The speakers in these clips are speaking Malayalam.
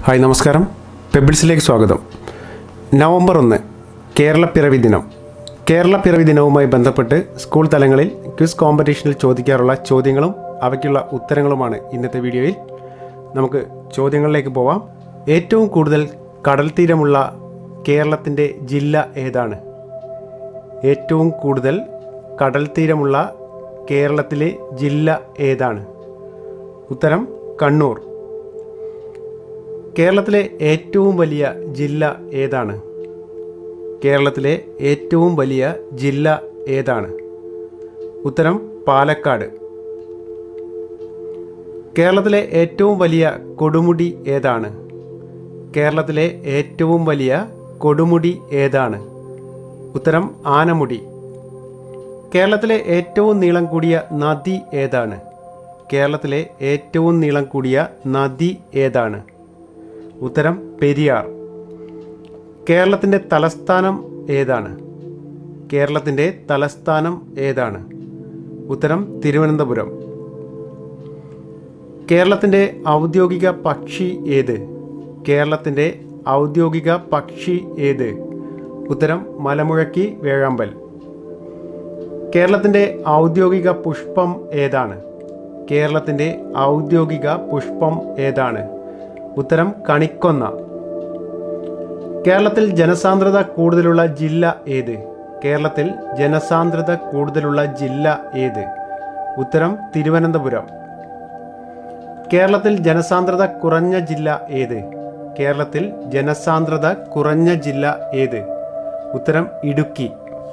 ഹായ് നമസ്കാരം പെബിൾസിലേക്ക് സ്വാഗതം നവംബർ ഒന്ന് കേരള പിറവി ദിനം കേരള പിറവി ദിനവുമായി ബന്ധപ്പെട്ട് സ്കൂൾ തലങ്ങളിൽ ക്വിസ് കോമ്പറ്റീഷനിൽ ചോദിക്കാറുള്ള ചോദ്യങ്ങളും അവയ്ക്കുള്ള ഉത്തരങ്ങളുമാണ് ഇന്നത്തെ വീഡിയോയിൽ നമുക്ക് ചോദ്യങ്ങളിലേക്ക് പോവാം ഏറ്റവും കൂടുതൽ കടൽ തീരമുള്ള കേരളത്തിൻ്റെ ജില്ല ഏതാണ് ഏറ്റവും കൂടുതൽ കടൽ തീരമുള്ള കേരളത്തിലെ ജില്ല ഏതാണ് ഉത്തരം കണ്ണൂർ കേരളത്തിലെ ഏറ്റവും വലിയ ജില്ല ഏതാണ് കേരളത്തിലെ ഏറ്റവും വലിയ ജില്ല ഏതാണ് ഉത്തരം പാലക്കാട് കേരളത്തിലെ ഏറ്റവും വലിയ കൊടുമുടി ഏതാണ് കേരളത്തിലെ ഏറ്റവും വലിയ കൊടുമുടി ഏതാണ് ഉത്തരം ആനമുടി കേരളത്തിലെ ഏറ്റവും നീളം കൂടിയ നദി ഏതാണ് കേരളത്തിലെ ഏറ്റവും നീളം കൂടിയ നദി ഏതാണ് ഉത്തരം പെരിയാർ കേരളത്തിൻ്റെ തലസ്ഥാനം ഏതാണ് കേരളത്തിൻ്റെ തലസ്ഥാനം ഏതാണ് ഉത്തരം തിരുവനന്തപുരം കേരളത്തിൻ്റെ ഔദ്യോഗിക പക്ഷി ഏത് കേരളത്തിൻ്റെ ഔദ്യോഗിക പക്ഷി ഏത് ഉത്തരം മലമുഴക്കി വേഴാമ്പൽ കേരളത്തിൻ്റെ ഔദ്യോഗിക പുഷ്പം ഏതാണ് കേരളത്തിൻ്റെ ഔദ്യോഗിക പുഷ്പം ഏതാണ് ഉത്തരം കണിക്കൊന്ന കേരളത്തിൽ ജനസാന്ദ്രത കൂടുതലുള്ള ജില്ല ഏത് കേരളത്തിൽ ജനസാന്ദ്രത കൂടുതലുള്ള ജില്ല ഏത് ഉത്തരം തിരുവനന്തപുരം കേരളത്തിൽ ജനസാന്ദ്രത കുറഞ്ഞ ജില്ല ഏത് കേരളത്തിൽ ജനസാന്ദ്രത കുറഞ്ഞ ജില്ല ഏത് ഉത്തരം ഇടുക്കി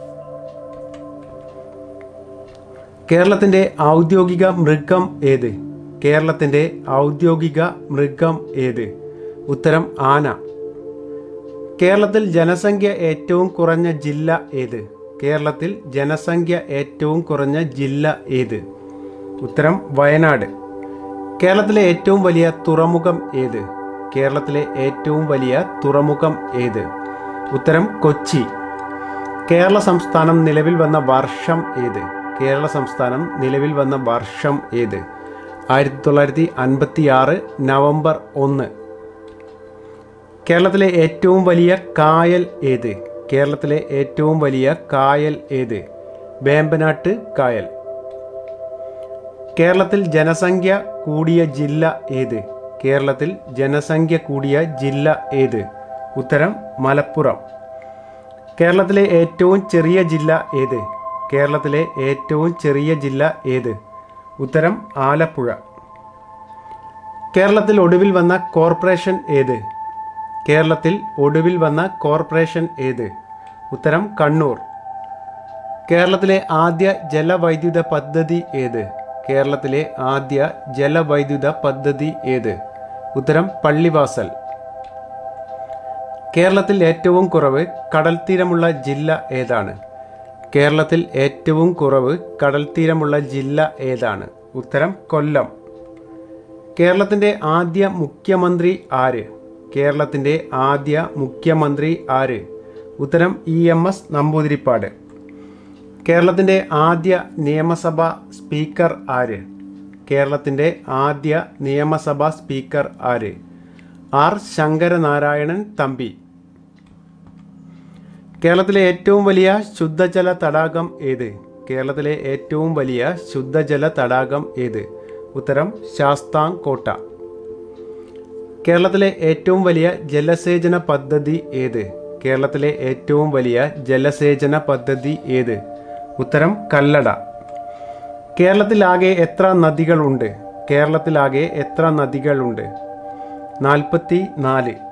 കേരളത്തിൻ്റെ ഔദ്യോഗിക മൃഗം ഏത് കേരളത്തിൻ്റെ ഔദ്യോഗിക മൃഗം ഏത് ഉത്തരം ആന കേരളത്തിൽ ജനസംഖ്യ ഏറ്റവും കുറഞ്ഞ ജില്ല ഏത് കേരളത്തിൽ ജനസംഖ്യ ഏറ്റവും കുറഞ്ഞ ജില്ല ഏത് ഉത്തരം വയനാട് കേരളത്തിലെ ഏറ്റവും വലിയ തുറമുഖം ഏത് കേരളത്തിലെ ഏറ്റവും വലിയ തുറമുഖം ഏത് ഉത്തരം കൊച്ചി കേരള സംസ്ഥാനം നിലവിൽ വന്ന വർഷം ഏത് കേരള സംസ്ഥാനം നിലവിൽ വന്ന വർഷം ഏത് ആയിരത്തി തൊള്ളായിരത്തി അൻപത്തി ആറ് നവംബർ ഒന്ന് കേരളത്തിലെ ഏറ്റവും വലിയ കായൽ ഏത് കേരളത്തിലെ ഏറ്റവും വലിയ കായൽ ഏത് വേമ്പനാട്ട് കായൽ കേരളത്തിൽ ജനസംഖ്യ കൂടിയ ജില്ല ഏത് കേരളത്തിൽ ജനസംഖ്യ കൂടിയ ജില്ല ഏത് ഉത്തരം മലപ്പുറം കേരളത്തിലെ ഏറ്റവും ചെറിയ ജില്ല ഏത് കേരളത്തിലെ ഏറ്റവും ചെറിയ ജില്ല ഏത് ഉത്തരം ആലപ്പുഴ കേരളത്തിൽ ഒടുവിൽ വന്ന കോർപ്പറേഷൻ ഏത് കേരളത്തിൽ ഒടുവിൽ വന്ന കോർപ്പറേഷൻ ഏത് ഉത്തരം കണ്ണൂർ കേരളത്തിലെ ആദ്യ ജലവൈദ്യുത പദ്ധതി ഏത് കേരളത്തിലെ ആദ്യ ജലവൈദ്യുത പദ്ധതി ഏത് ഉത്തരം പള്ളിവാസൽ കേരളത്തിൽ ഏറ്റവും കുറവ് കടൽ തീരമുള്ള ജില്ല ഏതാണ് കേരളത്തിൽ ഏറ്റവും കുറവ് കടൽ തീരമുള്ള ജില്ല ഏതാണ് ഉത്തരം കൊല്ലം കേരളത്തിൻ്റെ ആദ്യ മുഖ്യമന്ത്രി ആര് കേരളത്തിൻ്റെ ആദ്യ മുഖ്യമന്ത്രി ആര് ഉത്തരം ഇ എം എസ് നമ്പൂതിരിപ്പാട് കേരളത്തിൻ്റെ ആദ്യ നിയമസഭാ സ്പീക്കർ ആര് കേരളത്തിൻ്റെ ആദ്യ നിയമസഭാ സ്പീക്കർ ആര് ആർ ശങ്കരനാരായണൻ തമ്പി കേരളത്തിലെ ഏറ്റവും വലിയ ശുദ്ധജല തടാകം ഏത് കേരളത്തിലെ ഏറ്റവും വലിയ ശുദ്ധജല തടാകം ഏത് ഉത്തരം ശാസ്താംകോട്ട കേരളത്തിലെ ഏറ്റവും വലിയ ജലസേചന പദ്ധതി ഏത് കേരളത്തിലെ ഏറ്റവും വലിയ ജലസേചന പദ്ധതി ഏത് ഉത്തരം കല്ലട കേരളത്തിലാകെ എത്ര നദികളുണ്ട് കേരളത്തിലാകെ എത്ര നദികളുണ്ട് നാൽപ്പത്തി നാല്